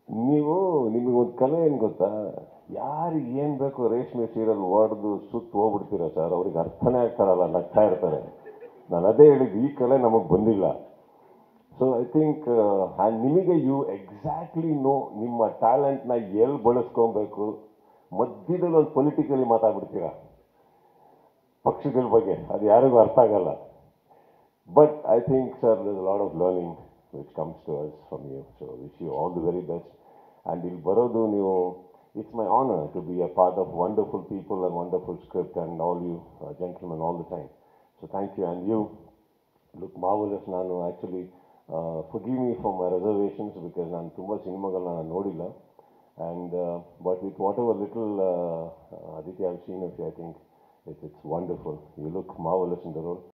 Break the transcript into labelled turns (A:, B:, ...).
A: ನೀವು ನಿಮಗೊಂದು ಕಲೆ ಏನು ಗೊತ್ತಾ ಯಾರಿಗೆ ಏನು ಬೇಕು ರೇಷ್ಮೆ ಸೀರೆಲ್ ಹೊಡೆದು ಸುತ್ತು ಹೋಗ್ಬಿಡ್ತೀರ ಸರ್ ಅವ್ರಿಗೆ ಅರ್ಥನೇ ಆಗ್ತಾರಲ್ಲ ನಗ್ತಾ ಇರ್ತಾರೆ ನಾನು ಅದೇ ಹೇಳಿದ್ದು ಈ ಕಲೆ ನಮಗೆ ಬಂದಿಲ್ಲ ಸೊ ಐ ಥಿಂಕ್ ನಿಮಗೆ ಯು ಎಕ್ಸಾಕ್ಟ್ಲಿ ನೋ ನಿಮ್ಮ ಟ್ಯಾಲೆಂಟ್ನ ಎಲ್ಲಿ ಬಳಸ್ಕೊಬೇಕು ಮಧ್ಯದಲ್ಲಿ ಒಂದು ಪೊಲಿಟಿಕಲಿ ಮಾತಾಡ್ಬಿಡ್ತೀರಾ ಪಕ್ಷಗಳ ಬಗ್ಗೆ ಅದು ಯಾರಿಗೂ ಅರ್ಥ ಆಗಲ್ಲ but I think sir there's a lot of learning which comes to us from you so wish you all the very best and ಇಲ್ಲಿ ಬರೋದು ನೀವು it's my honour to be a part of wonderful people and wonderful script and all you gentleman all the time so thank you and you look marvellous ನಾನು actually forgive me for my reservations because ನಾನು ತುಂಬ ಸಿನಿಮಾಗಳನ್ನ ನಾನು ನೋಡಿಲ್ಲ and but with whatever little ಅದಕ್ಕೆ I seen of I think it's it's wonderful you look marvellous in the roll